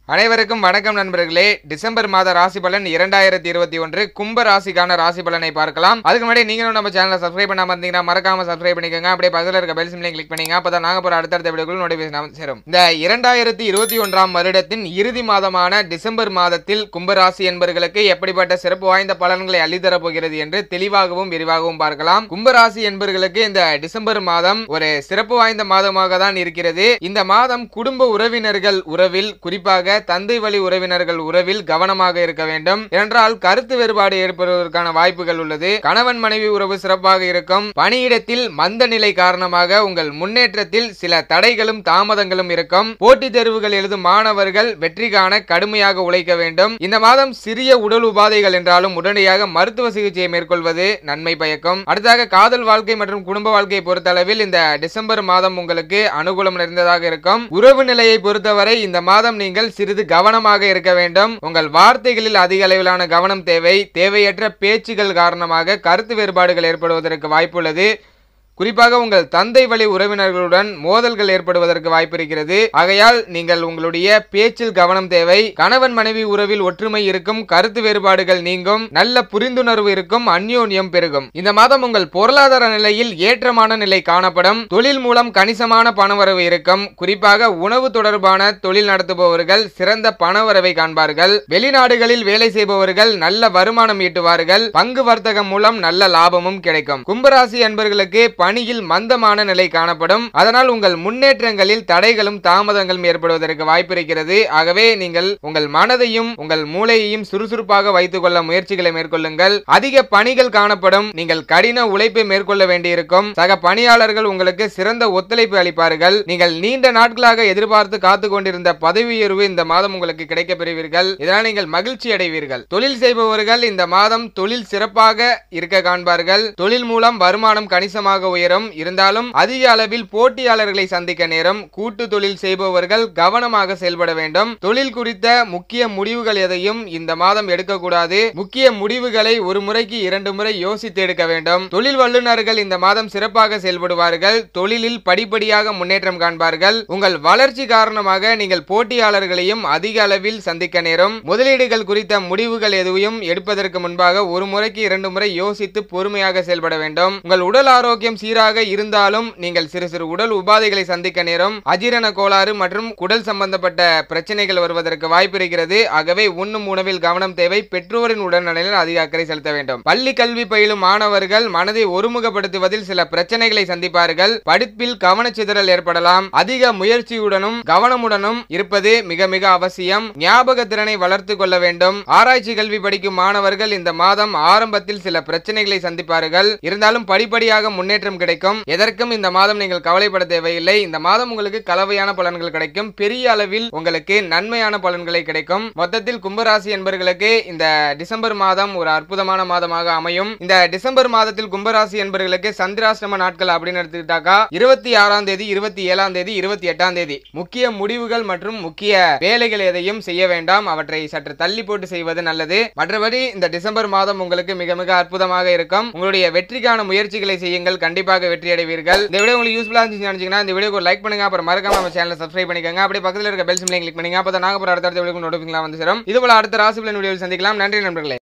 அனைவருக்கும் வணக்கம் நண்பர்களே டிசம்பர் மாத ராசி பலன் இரண்டாயிரத்தி இருபத்தி ஒன்று கும்ப ராசிக்கான ராசி பலனை பார்க்கலாம் அதுக்கு முன்னாடி நீங்களும் நம்ம சேனலை சப்ஸ்கிரைப் பண்ணாம இருந்தீங்கன்னா மறக்காம சப்ஸ்கிரைப் பண்ணிக்கோங்க அப்படியே பக்கத்தில் இருக்க பெல் சிம்லையும் கிளிக் பண்ணீங்க அப்பதான் நாங்க போற அடுத்தடுத்த வீடியோக்குள் நோட்டிபிகேஷன் சேரும் இந்த இரண்டாயிரத்தி இருபத்தி ஒன்றாம் வருடத்தின் இறுதி மாதமான டிசம்பர் மாதத்தில் கும்பராசி என்பவர்களுக்கு எப்படிப்பட்ட சிறப்பு வாய்ந்த பலன்களை அள்ளித்தரப் போகிறது என்று தெளிவாகவும் விரிவாகவும் பார்க்கலாம் கும்பராசி என்பவர்களுக்கு இந்த டிசம்பர் மாதம் ஒரு சிறப்பு வாய்ந்த மாதமாக தான் இருக்கிறது இந்த மாதம் குடும்ப உறவினர்கள் உறவில் குறிப்பாக தந்தை வழி உறவினர்கள் உறவில் கவனமாக இருக்க வேண்டும் என்றால் கருத்து வேறுபாடு ஏற்படுவதற்கான வாய்ப்புகள் உள்ளது கணவன் மனைவி உறவு சிறப்பாக இருக்கும் பணியிடத்தில் மந்த நிலை காரணமாக உங்கள் முன்னேற்றத்தில் சில தடைகளும் தாமதங்களும் இருக்கும் போட்டித் தேர்வுகள் எழுதும் மாணவர்கள் வெற்றி காண கடுமையாக உழைக்க வேண்டும் இந்த மாதம் சிறிய உடல் உபாதைகள் என்றாலும் உடனடியாக மருத்துவ சிகிச்சையை மேற்கொள்வது நன்மை பயக்கும் அடுத்ததாக காதல் வாழ்க்கை மற்றும் குடும்ப வாழ்க்கையை பொறுத்தளவில் இந்த டிசம்பர் மாதம் உங்களுக்கு அனுகூலம் நிறைந்ததாக இருக்கும் உறவு நிலையை பொறுத்தவரை இந்த மாதம் நீங்கள் சிறிது கவனமாக இருக்க வேண்டும் உங்கள் வார்த்தைகளில் அதிக அளவிலான கவனம் தேவை தேவையற்ற பேச்சுகள் காரணமாக கருத்து வேறுபாடுகள் ஏற்படுவதற்கு வாய்ப்புள்ளது குறிப்பாக உங்கள் தந்தை வழி உறவினர்களுடன் மோதல்கள் ஏற்படுவதற்கு வாய்ப்பு இருக்கிறது ஆகையால் நீங்கள் உங்களுடைய பேச்சில் கவனம் தேவை கணவன் மனைவி உறவில் ஒற்றுமை இருக்கும் கருத்து வேறுபாடுகள் நீங்கும் நல்ல புரிந்துணர்வு இருக்கும் அந்யோன்யம் பெருகும் இந்த மாதம் உங்கள் பொருளாதார நிலையில் ஏற்றமான நிலை காணப்படும் தொழில் மூலம் கணிசமான பணவரவு இருக்கும் குறிப்பாக உணவு தொடர்பான தொழில் நடத்துபவர்கள் சிறந்த பணவரவை காண்பார்கள் வெளிநாடுகளில் வேலை செய்பவர்கள் நல்ல வருமானம் ஈட்டுவார்கள் பங்கு வர்த்தகம் மூலம் நல்ல லாபமும் கிடைக்கும் கும்பராசி அன்பர்களுக்கு பணியில் மந்தமான நிலை காணப்படும் அதனால் உங்கள் முன்னேற்றங்களில் தடைகளும் தாமதங்களும் ஏற்படுவதற்கு வாய்ப்பு இருக்கிறது ஆகவே நீங்கள் உங்கள் மனதையும் உங்கள் மூளையையும் சுறுசுறுப்பாக வைத்துக் கொள்ள முயற்சிகளை மேற்கொள்ளுங்கள் அதிக பணிகள் காணப்படும் நீங்கள் கடின உழைப்பை மேற்கொள்ள வேண்டியிருக்கும் சக பணியாளர்கள் உங்களுக்கு சிறந்த ஒத்துழைப்பு அளிப்பார்கள் நீங்கள் நீண்ட நாட்களாக எதிர்பார்த்து காத்து கொண்டிருந்த பதவி உயர்வு இந்த மாதம் உங்களுக்கு கிடைக்கப் பெறுவீர்கள் இதனால் நீங்கள் மகிழ்ச்சி அடைவீர்கள் தொழில் செய்பவர்கள் இந்த மாதம் தொழில் சிறப்பாக இருக்க காண்பார்கள் தொழில் மூலம் வருமானம் கணிசமாக உயரும் இருந்தாலும் அதிக அளவில் போட்டியாளர்களை சந்திக்க நேரம் கூட்டு தொழில் செய்பவர்கள் கவனமாக செயல்பட வேண்டும் தொழில் குறித்த முக்கிய முடிவுகள் எதையும் இந்த மாதம் எடுக்கக்கூடாது முக்கிய முடிவுகளை ஒரு முறைக்கு இரண்டு முறை யோசித்து எடுக்க வேண்டும் தொழில் வல்லுநர்கள் இந்த மாதம் சிறப்பாக செயல்படுவார்கள் தொழிலில் படிப்படியாக முன்னேற்றம் காண்பார்கள் உங்கள் வளர்ச்சி காரணமாக நீங்கள் போட்டியாளர்களையும் அதிக அளவில் சந்திக்க நேரும் முதலீடுகள் குறித்த முடிவுகள் எதுவும் எடுப்பதற்கு முன்பாக ஒரு முறைக்கு இரண்டு முறை யோசித்து பொறுமையாக செயல்பட வேண்டும் உங்கள் உடல் ஆரோக்கியம் சீராக இருந்தாலும் நீங்கள் சிறு சிறு உடல் உபாதைகளை சந்திக்க நேரும் அஜீரண கோளாறு மற்றும் குடல் சம்பந்தப்பட்ட பிரச்சனைகள் வருவதற்கு வாய்ப்பு இருக்கிறது ஆகவே உண்ணும் உணவில் கவனம் தேவை பெற்றோரின் உடல்நலையில் அதிக அக்கறை செலுத்த வேண்டும் பள்ளி கல்வி பயிலும் மாணவர்கள் மனதை ஒருமுகப்படுத்துவதில் சில பிரச்சனைகளை சந்திப்பார்கள் படிப்பில் கவனச்சிதறல் ஏற்படலாம் அதிக முயற்சியுடனும் கவனமுடனும் இருப்பது மிக மிக அவசியம் ஞாபக திறனை வளர்த்து கொள்ள வேண்டும் ஆராய்ச்சி கல்வி படிக்கும் மாணவர்கள் இந்த மாதம் ஆரம்பத்தில் சில பிரச்சனைகளை சந்திப்பார்கள் இருந்தாலும் படிப்படியாக முன்னேற்றம் கிடைக்கும் எதற்கும் இந்த மாதம் நீங்கள் கவலைப்பட தேவையில்லை இந்த மாதம் உங்களுக்கு கலவையான பலன்கள் கிடைக்கும் பெரிய அளவில் உங்களுக்கு நன்மையான பலன்களை கிடைக்கும் மொத்தத்தில் கும்பராசி என்பவர்களுக்கு இந்த டிசம்பர் மாதம் ஒரு அற்புதமான மாதமாக அமையும் இந்த டிசம்பர் மாதத்தில் கும்பராசி என்பவர்களுக்கு சந்திராஷ்டம நாட்கள் அப்படின்னு எடுத்துக்கிட்டாக்கா இருபத்தி ஆறாம் தேதி இருபத்தி ஏழாம் தேதி இருபத்தி எட்டாம் தேதி முக்கிய முடிவுகள் மற்றும் முக்கிய வேலைகள் எதையும் செய்ய வேண்டாம் அவற்றை சற்று தள்ளி போட்டு செய்வது நல்லது மற்றபடி இந்த டிசம்பர் மாதம் உங்களுக்கு மிக மிக அற்புதமாக இருக்கும் உங்களுடைய வெற்றிக்கான முயற்சிகளை செய்யுங்கள் கண்டிப்பாக வெற்றி அடைவீர்கள் இந்த வீடியோ உங்களுக்கு யூஸ்ஃபுல்லா இருந்துச்சு நினைச்சீங்கன்னா இந்த வீடியோக்கு ஒரு லைக் பண்ணுங்க அப்புறம் மறக்காம நம்ம சேனலை சப்ஸ்கிரைப் பண்ணிக்கோங்க அப்படியே பக்கத்தில் இருக்க பெல் சிம்லையும் கிளிக் பண்ணுங்க அப்போ நாங்க போற அடுத்த வீடியோ நோட்டிஃபிகேஷன் வந்து சேரும் இது போல அடுத்த ராசி பலன் வீடியோவில் சந்திக்கலாம் நன்றி நண்பர்களே